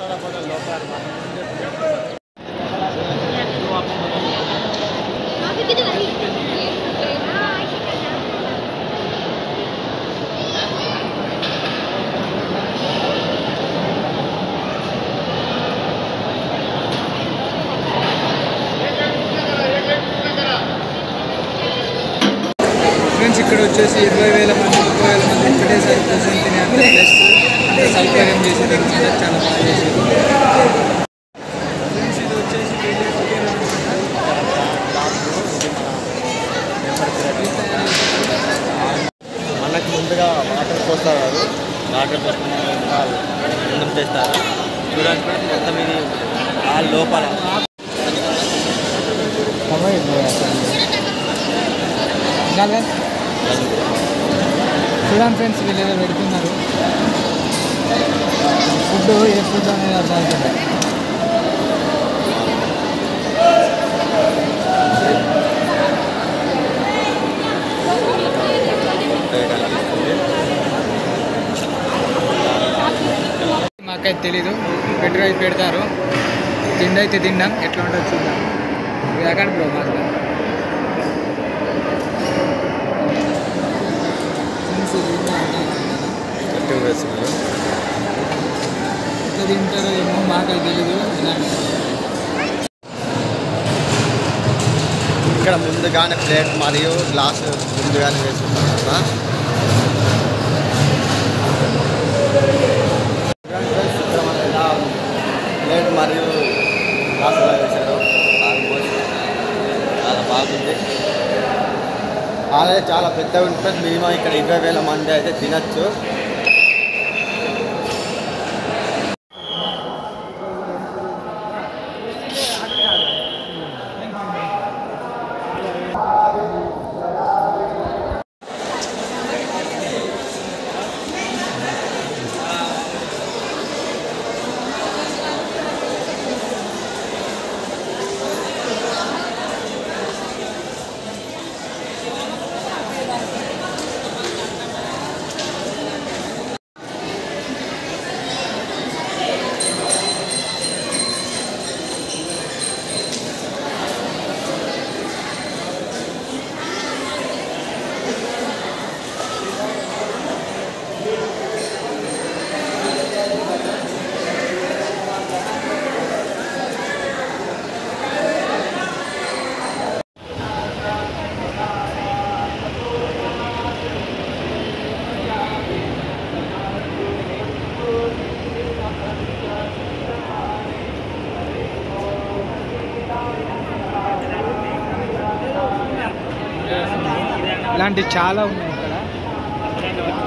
Friends ఇక్కడ వచ్చేసి ఇరవై వేల మంది ముప్పై వేల మంది ఒకటేసారి కూర్చొని తినే అంత ప్లేస్ అంత సౌకర్యం చేసేది అనమాట చాలా బాగా చేసేది ఫ్రెండ్స్ ఇది వచ్చేసి ఢిల్లీ హోటల్ మనకు ముందుగా వాటర్ పోస్తారు వాటర్ పోసిన అన్నం చేస్తారు చూడండి ఫ్రెండ్స్ మొత్తం ఇది ఆ లోపల చూడండి ఫ్రెండ్స్ వీళ్ళు ఏదో పెడుతున్నారు ఫుడ్ ఏ ఫుడ్ అనేది అర్థం అవుతుంది కనిపిస్తుంది మాకైతే తెలీదు పెట్టరు అయితే పెడతారు తిండి అయితే తిన్నాం ఎట్లా ఉంటుందో చూద్దాం ఇది అక్కడ బ్రో మాకు కట్టింగ్ వేస్తున్నారు ఎట్లా తింటారో ఏమో మాకైతే తెలీదు ఇలాంటి ఇక్కడ ముందుగానే ప్లేట్ మరియు గ్లాస్ ముందుగానే వేసుకుంటారు కదా ఇక్కడ మనకి ఎలా ఉంది? ప్లేట్ మరియు గ్లాస్ ఎలా వేశారు ఆల్మోస్ట్ చాలా బాగుంది అలాగే చాలా పెద్దగా ఉంటుంది మినిమం ఇక్కడ ఇరవై వేల మంది అయితే తినచ్చు ఇలాంటివి చాలా ఉన్నాయి ఇక్కడ